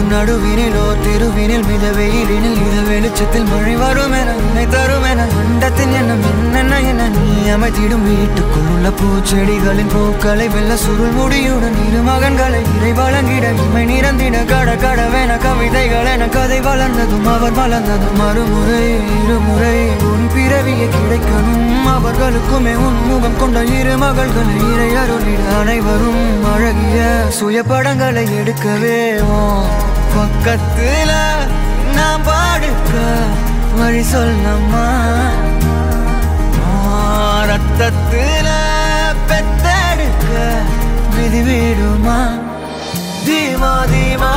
நடுவினிலோ தெருவினில் மித வெயிலினில் இத வெளிச்சத்தில் மழை வரும் என உன்னை தரும் என அண்டத்தின் எண்ணம் என்னென்ன என நீ அமைத்திடும் வீட்டுக்குள் உள்ள பூச்செடிகளின் பூக்களை வெல்ல சுருள் முடியுடன் இரு மகன்களை இறை வழங்கிட இமை நிறந்திட கட கடவென கவிதைகள் என கதை வளர்ந்ததும் அவர் வளர்ந்ததும் மறுமுறை இருமுறை உன் பிறவியை கிடைக்கணும் அவர்களுக்குமே உன் முகம் கொண்ட இரு மகள்களை இறை அருளிட அனைவரும் அழகிய சுய படங்களை எடுக்கவே உன் பக்கத்துல நான் பாடுக்க வழி சொல்லம்மா உன் ரத்தத்துல பெத்தெடுக்க விதி விடுமா தீமா தீமா